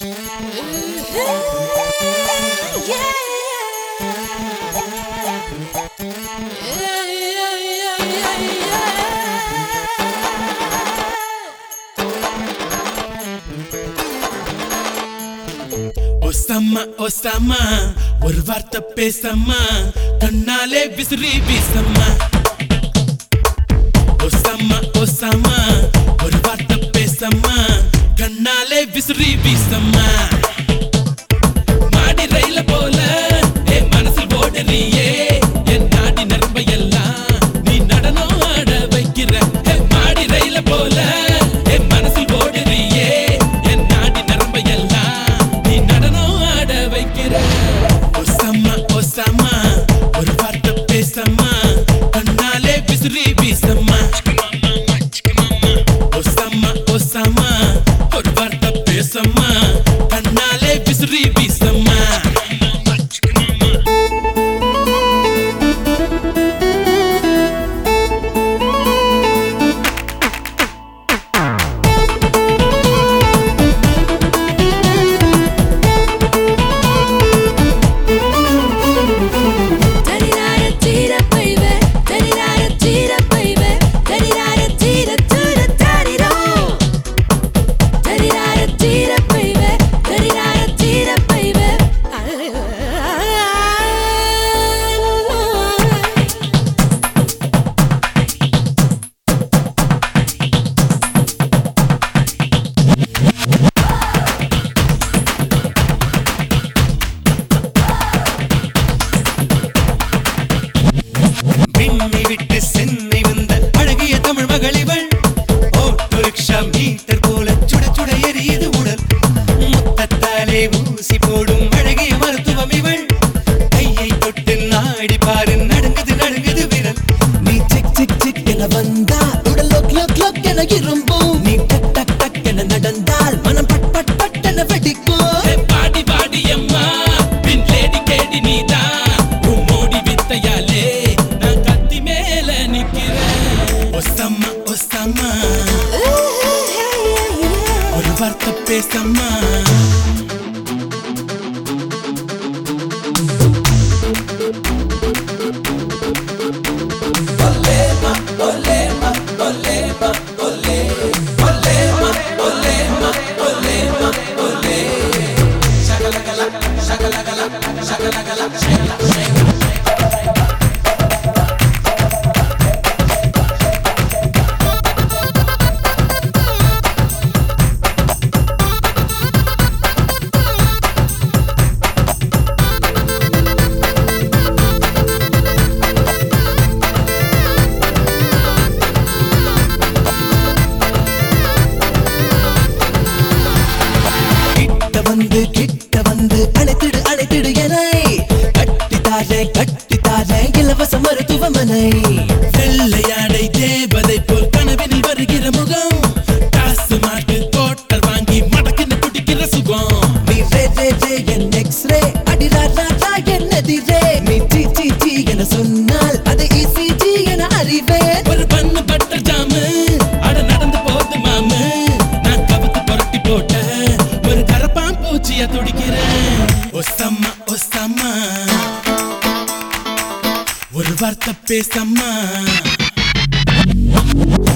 ஒசம்மா ஒசம்மா ஒரு வார்த்தை பேசம்மா கண்ணாலே விசிறி வீசம்மா ஒசம்மா ஒசம்மா ஒரு வார்த்தை பேசம்மா கண்ணாலே விசிறி வீசம்மா மாடி ரயில போல என் மனசில் ஓடுறியே என் நாடி நரம்பையெல்லாம் நீ நடனம் ஆட வைக்கிற ஏ, மாடி ரயில போல என் மனசில் ஓடுறியே என் நாடி நரம்பையெல்லாம் நீ நடனம் ஆட வைக்கிற ஒசம்மா ஒசம்மா ஒரு வார்த்தை பேசம்மா கண்ணாலே விசிறி வீசம்மா ஒசம்மா ஒசம்மா ஒரு வார்த்தை பேசம்மா கண்ணாலே விசிறி வீசம்மா தரிரார தீர பைவே தரிரார தீர பைவே தரிரார தீர தூர தரிரோ தரிரார தீர பைவே தரிரார தீர பைவே விண்ணை விட்டு சென்னை வந்த அழகிய தமிழ் மகளிவள் ஓட்டு ரிக்ஷா மீட்டர் போல சுட சுட எரியுது உடல் முத்தத்தாலே ஊசி போடும் அழகிய மருத்துவம் இவள் கையை தொட்டு நாடி பாரு நடுங்குது நடுங்குது விரல் நீ சிக் சிக் சிக் என வந்தால் உடல் லொக் லொக் லொக் என இரும்பும் நீ டக் டக் டக் என நடந்தால் மனம் பட் பட் பட் என வெடிக்கும் ஏ, பாடி பாடி அம்மா பின் லேடி கேடி நீதான் உன் மோடி வித்தையாலே நான் கத்தி மேல நிக்கிறேன் ஒசம்மா ஒசம்மா ஒரு வார்த்தை பேசம்மா கிட்ட வந்து கிட்ட வந்து அழைத்திடு அழைத்திடு என கட்டித்தாரே கட்டித்தாரே இலவச மருத்துவமனை வெள்ளையாடை தேவதை போல் கனவினில் வருகிற முகம் காசு மாட்டு தோட்டல் வாங்கி மடக்கின்னு குடிக்கிற சுகம் நீ ரே ரே ரே என் எக்ஸ்ரே அடிரா ரா ரா என் எதிரே நீ டி டி டி என சொன்னால் அது இசிஜி என அறிவேன் ஒரு பண்ணு பட்டர் ஜாமு அட நடந்து போகுது மாமு நான் கவுத்து புரட்டி போட்ட ஒரு கரப்பான் பூச்சிய துடிக்கிறேன் ஒசம்மா ஒசம்மா ஒரு வார்த்தை பேசம்மா